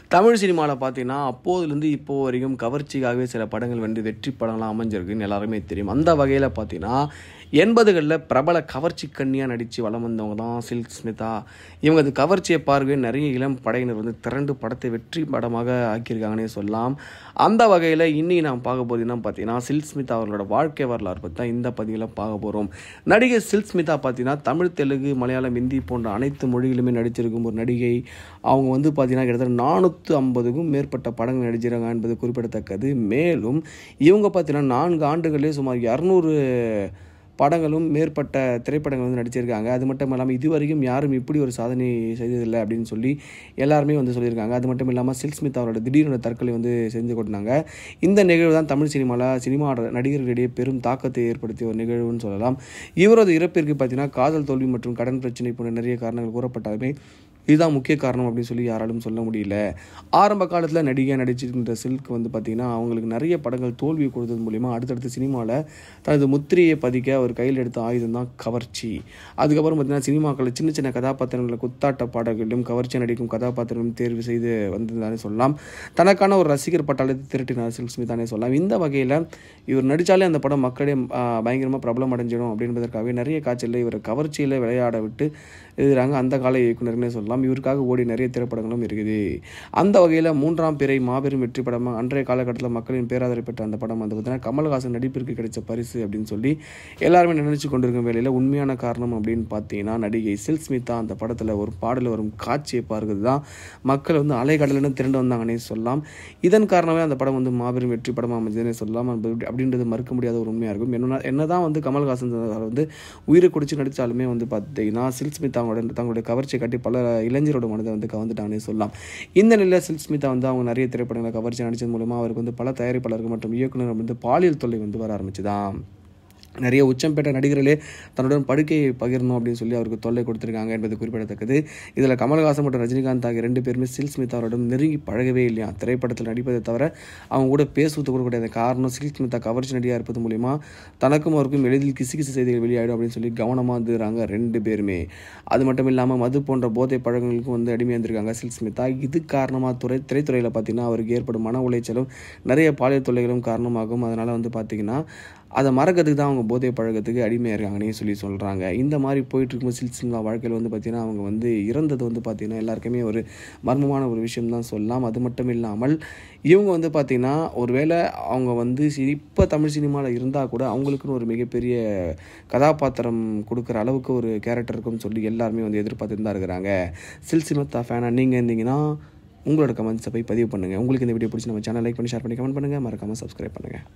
தமிழ் சினிமாவில் பார்த்தீங்கன்னா அப்போதுலேருந்து இப்போ வரைக்கும் கவர்ச்சிக்காகவே சில படங்கள் வந்து வெற்றி படங்களாக அமைஞ்சிருக்குன்னு எல்லாருமே தெரியும் அந்த வகையில் பார்த்தீங்கன்னா எண்பதுகளில் பிரபல கவர்ச்சி கண்ணியாக நடித்து வலம் வந்தவங்க தான் சில்க் ஸ்மிதா இவங்க அது கவர்ச்சியை பார்க்கவே நிறைய இளம் படையினர் வந்து திரண்டு படத்தை வெற்றி படமாக ஆக்கியிருக்காங்கன்னே சொல்லலாம் அந்த வகையில் இன்னைக்கு நாம் பார்க்க போகிறது என்ன பார்த்தீங்கன்னா சில்க் ஸ்மிதா அவர்களோட வாழ்க்கை வரலாறு பற்றி தான் இந்த பதிவில் பார்க்க போகிறோம் நடிகை சில்க் ஸ்மிதா பார்த்தீங்கன்னா தமிழ் தெலுங்கு மலையாளம் ஹிந்தி போன்ற அனைத்து மொழிகளுமே நடிச்சிருக்கும் ஒரு நடிகை அவங்க வந்து பார்த்தீங்கன்னா கிட்டத்தட்ட நானூற்று ஐம்பதுக்கும் மேற்பட்ட படங்கள் நடிச்சிருக்காங்க என்பது குறிப்பிடத்தக்கது மேலும் இவங்க பார்த்தீங்கன்னா நான்கு ஆண்டுகளிலே சுமார் இரநூறு படங்களும் மேற்பட்ட திரைப்படங்கள் வந்து நடிச்சிருக்காங்க அது மட்டும் இல்லாமல் இதுவரைக்கும் யாரும் இப்படி ஒரு சாதனை செய்ததில்லை அப்படின்னு சொல்லி எல்லாருமே வந்து சொல்லியிருக்காங்க அது மட்டும் இல்லாமல் சில் ஸ்மித் அவரோட திடீரென தற்கொலை வந்து செஞ்சு கொண்டாங்க இந்த நிகழ்வு தான் தமிழ் சினிமாவில் சினிமா நடிகர்களிடையே பெரும் தாக்கத்தை ஏற்படுத்திய ஒரு நிகழ்வுன்னு சொல்லலாம் இவரது இறப்பிற்கு பார்த்தீங்கன்னா காதல் தோல்வி மற்றும் கடன் பிரச்சனை போன்ற நிறைய காரணங்கள் கூறப்பட்டாலுமே இதுதான் முக்கிய காரணம் அப்படின்னு சொல்லி யாராலும் சொல்ல முடியல ஆரம்ப காலத்தில் நடிகை நடிச்சிருக்கின்ற சில்க் வந்து பார்த்திங்கன்னா அவங்களுக்கு நிறைய படங்கள் தோல்வி கொடுத்தது மூலிமா அடுத்தடுத்து சினிமாவில் தனது முத்திரையை பதிக்க அவர் கையில் எடுத்த ஆயுதம் தான் கவர்ச்சி அதுக்கப்புறம் பார்த்திங்கன்னா சினிமாக்களில் சின்ன சின்ன கதாபாத்திரங்களை குத்தாட்ட பாடல்களிலும் கவர்ச்சி நடிக்கும் கதாபாத்திரங்களும் தேர்வு செய்து வந்ததானே சொல்லலாம் தனக்கான ஒரு ரசிகர் பட்டாளத்தை திரட்டினார் சில்க் ஸ்மிதானே சொல்லலாம் இந்த வகையில் இவர் நடித்தாலே அந்த படம் மக்களே பயங்கரமாக பிரபலம் அடைஞ்சிடும் அப்படின்றதற்காகவே நிறைய காட்சியில் இவர் கவர்ச்சியில் விளையாட விட்டு எழுதுகிறாங்க அந்த கால இயக்குனர்னே சொல்லலாம் இவருக்காக ஓடி நிறைய திரைப்படங்களும் இருக்குது அந்த வகையில் மூன்றாம் பிறை மாபெரும் வெற்றி படமாக அன்றைய காலகட்டத்தில் மக்களின் பேராதரவு பெற்ற அந்த படம் வந்து பார்த்தீங்கன்னா கமல்ஹாசன் நடிப்பிற்கு கிடைச்ச பரிசு அப்படின்னு சொல்லி எல்லாருமே நினைச்சு கொண்டிருக்கும் வேலையில் உண்மையான காரணம் அப்படின்னு பார்த்தீங்கன்னா நடிகை சில் ஸ்மிதா அந்த படத்தில் ஒரு பாடல் வரும் காட்சியை பார்க்கிறது தான் மக்கள் வந்து அலைக்கடலின்னு திரண்டு வந்தாங்கன்னே சொல்லலாம் இதன் காரணமே அந்த படம் வந்து மாபெரும் வெற்றி படமாக அமைஞ்சதுன்னே சொல்லலாம் அப்படின்றது மறுக்க முடியாத ஒரு உண்மையாக இருக்கும் என்ன என்னதான் வந்து கமல்ஹாசன் வந்து உயிரை குடிச்சு நடித்தாலுமே வந்து பார்த்தீங்கன்னா சில் ஸ்மிதா அவங்களோட தங்களுடைய கவர்ச்சியை காட்டி பல இளைஞரோட மனதை வந்து கவர்ந்துட்டாங்கன்னே சொல்லலாம் இந்த நிலையில் சில் ஸ்மிதா வந்து அவங்க நிறைய திரைப்படங்களை கவர்ச்சி நடித்தது மூலமாக அவருக்கு வந்து பல தயாரிப்பாளர்கள் மற்றும் இயக்குனர் வந்து பாலியல் தொல்லை வந்து வர ஆரம்பிச்சுதான் நிறைய உச்சம் பெற்ற நடிகர்களே தன்னுடன் படுக்கையை பகிரணும் அப்படின்னு சொல்லி அவருக்கு தொல்லை கொடுத்துருக்காங்க என்பது குறிப்பிடத்தக்கது இதில் கமல்ஹாசன் மற்றும் ரஜினிகாந்த் ஆகிய ரெண்டு பேருமே சில் ஸ்மிதா அவரிடம் நெருங்கி பழகவே இல்லையா திரைப்படத்தில் நடிப்பதை தவிர அவங்க கூட பேசுவது கூட கிடையாது காரணம் சில் ஸ்மிதா கவர்ச்சி நடிகாக இருப்பது மூலிமா தனக்கும் அவருக்கும் எளிதில் கிசு கிசு செய்திகள் வெளியாயிடும் அப்படின்னு சொல்லி கவனமாக இருந்துறாங்க ரெண்டு பேருமே அது மட்டும் இல்லாமல் மது போன்ற போதை பழக்கங்களுக்கும் வந்து அடிமையாக இருந்திருக்காங்க சில் ஸ்மிதா இது காரணமாக துறை திரைத்துறையில் பார்த்தீங்கன்னா அவருக்கு ஏற்படும் மன உளைச்சலும் நிறைய பாலியல் தொல்லைகளும் காரணமாகும் அதனால் வந்து பார்த்திங்கன்னா அதை மறக்கிறதுக்கு தான் அவங்க போதை பழக்கத்துக்கு அடிமையாக இருக்காங்கன்னே சொல்லி சொல்கிறாங்க இந்த மாதிரி போயிட்டு இருக்கும்போது சில்சிங்கா வாழ்க்கையில் வந்து பார்த்திங்கன்னா அவங்க வந்து இறந்தது வந்து பார்த்திங்கன்னா எல்லாருக்குமே ஒரு மர்மமான ஒரு விஷயம் தான் சொல்லலாம் அது மட்டும் இல்லாமல் இவங்க வந்து பார்த்திங்கன்னா ஒருவேளை அவங்க வந்து இப்போ தமிழ் சினிமாவில் இருந்தால் கூட அவங்களுக்குன்னு ஒரு மிகப்பெரிய கதாபாத்திரம் கொடுக்குற அளவுக்கு ஒரு கேரக்டர் இருக்குன்னு சொல்லி எல்லாருமே வந்து எதிர்பார்த்துட்டு தான் இருக்கிறாங்க சில்சிமத்தா ஃபேனாக நீங்கள் இருந்தீங்கன்னா உங்களோட கமெண்ட்ஸை போய் பதிவு பண்ணுங்கள் உங்களுக்கு இந்த வீடியோ பிடிச்சி நம்ம சேனல் லைக் பண்ணி ஷேர் பண்ணி கமெண்ட் பண்ணுங்கள் மறக்காமல் சப்ஸ்கிரைப் பண்ணுங்கள்